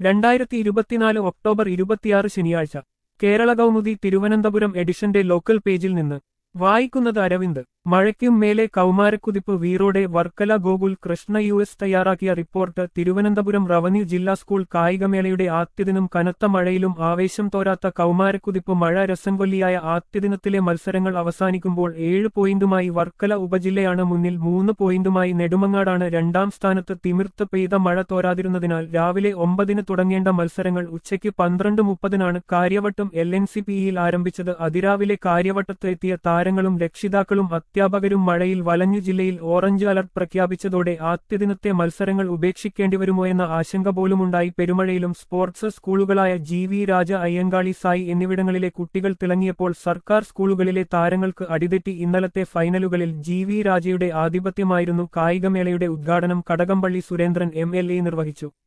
രണ്ടായിരത്തി ഇരുപത്തിനാല് ഒക്ടോബർ ഇരുപത്തിയാറ് ശനിയാഴ്ച കേരള കൗമുദി തിരുവനന്തപുരം എഡിഷന്റെ ലോക്കൽ പേജിൽ നിന്ന് വായിക്കുന്നത് അരവിന്ദ് മഴയ്ക്കും മേലെ കൗമാരക്കുതിപ്പ് വീറോടെ വർക്കല ഗോകുൽ കൃഷ്ണ യു എസ് തയ്യാറാക്കിയ റിപ്പോർട്ട് തിരുവനന്തപുരം റവന്യൂ ജില്ലാ സ്കൂൾ കായികമേളയുടെ ആദ്യദിനം കനത്ത മഴയിലും ആവേശം തോരാത്ത കൗമാരക്കുതിപ്പ് മഴ രസംകൊല്ലിയായ ആദ്യദിനത്തിലെ മത്സരങ്ങൾ അവസാനിക്കുമ്പോൾ ഏഴ് പോയിന്റുമായി വർക്കല ഉപജില്ലയാണ് മുന്നിൽ മൂന്ന് പോയിന്റുമായി നെടുമങ്ങാടാണ് രണ്ടാം സ്ഥാനത്ത് തിമിർത്ത് പെയ്ത മഴ തോരാതിരുന്നതിനാൽ രാവിലെ ഒമ്പതിന് തുടങ്ങേണ്ട മത്സരങ്ങൾ ഉച്ചയ്ക്ക് പന്ത്രണ്ട് മുപ്പതിനാണ് കാര്യവട്ടം എൽ എൻ സി പിയിൽ ആരംഭിച്ചത് അതിരാവിലെ കാര്യവട്ടത്ത് എത്തിയ താരങ്ങളും രക്ഷിതാക്കളും അധ്യാപകരും മഴയിൽ വലഞ്ഞു ജില്ലയിൽ ഓറഞ്ച് അലർട്ട് പ്രഖ്യാപിച്ചതോടെ ആദ്യദിനത്തെ മത്സരങ്ങൾ ഉപേക്ഷിക്കേണ്ടിവരുമോ എന്ന ആശങ്ക പോലുമുണ്ടായി പെരുമഴയിലും സ്പോർട്സ് സ്കൂളുകളായ G V Raja Ayyankali SAI എന്നിവിടങ്ങളിലെ കുട്ടികൾ തിളങ്ങിയപ്പോൾ സർക്കാർ സ്കൂളുകളിലെ താരങ്ങൾക്ക് അടിതെറ്റി ഇന്നലത്തെ ഫൈനലുകളിൽ ജി വി രാജയുടെ ആധിപത്യമായിരുന്നു കായികമേളയുടെ ഉദ്ഘാടനം കടകംപള്ളി സുരേന്ദ്രൻ എം നിർവഹിച്ചു